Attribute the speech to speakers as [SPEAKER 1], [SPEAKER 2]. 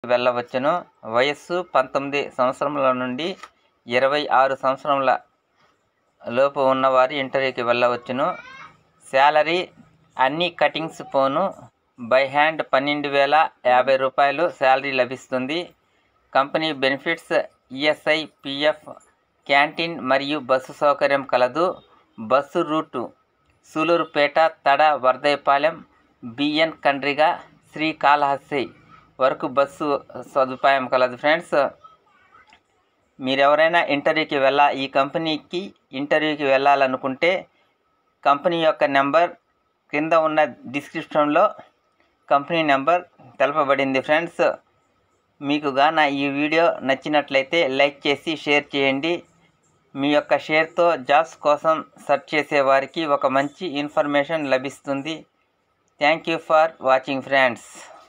[SPEAKER 1] వెళ్ళవచ్చును వయస్సు పంతొమ్మిది సంవత్సరముల నుండి ఇరవై ఆరు సంవత్సరముల లోపు ఉన్నవారు ఇంటర్వ్యూకి వెళ్ళవచ్చును శాలరీ అన్ని కటింగ్స్ పోను బై హ్యాండ్ పన్నెండు వేల యాభై రూపాయలు శాలరీ లభిస్తుంది company benefits ESI PF canteen మరియు బస్సు సౌకర్యం కలదు bus route Sullurpeta Tada Varadaiahpalem BN Kandriga Srikalahasti వరకు బస్సు సదుపాయం కలదు ఫ్రెండ్స్ మీరు ఎవరైనా ఇంటర్వ్యూకి వెళ్ళా ఈ కంపెనీకి ఇంటర్వ్యూకి వెళ్ళాలనుకుంటే కంపెనీ యొక్క నెంబర్ కింద ఉన్న డిస్క్రిప్షన్లో కంపెనీ నెంబర్ తెలపబడింది ఫ్రెండ్స్ మీకు గాన ఈ వీడియో నచ్చినట్లయితే లైక్ చేసి షేర్ చేయండి మీ యొక్క షేర్తో జాబ్స్ కోసం సెర్చ్ చేసే వారికి ఒక మంచి ఇన్ఫర్మేషన్ లభిస్తుంది thank you for watching friends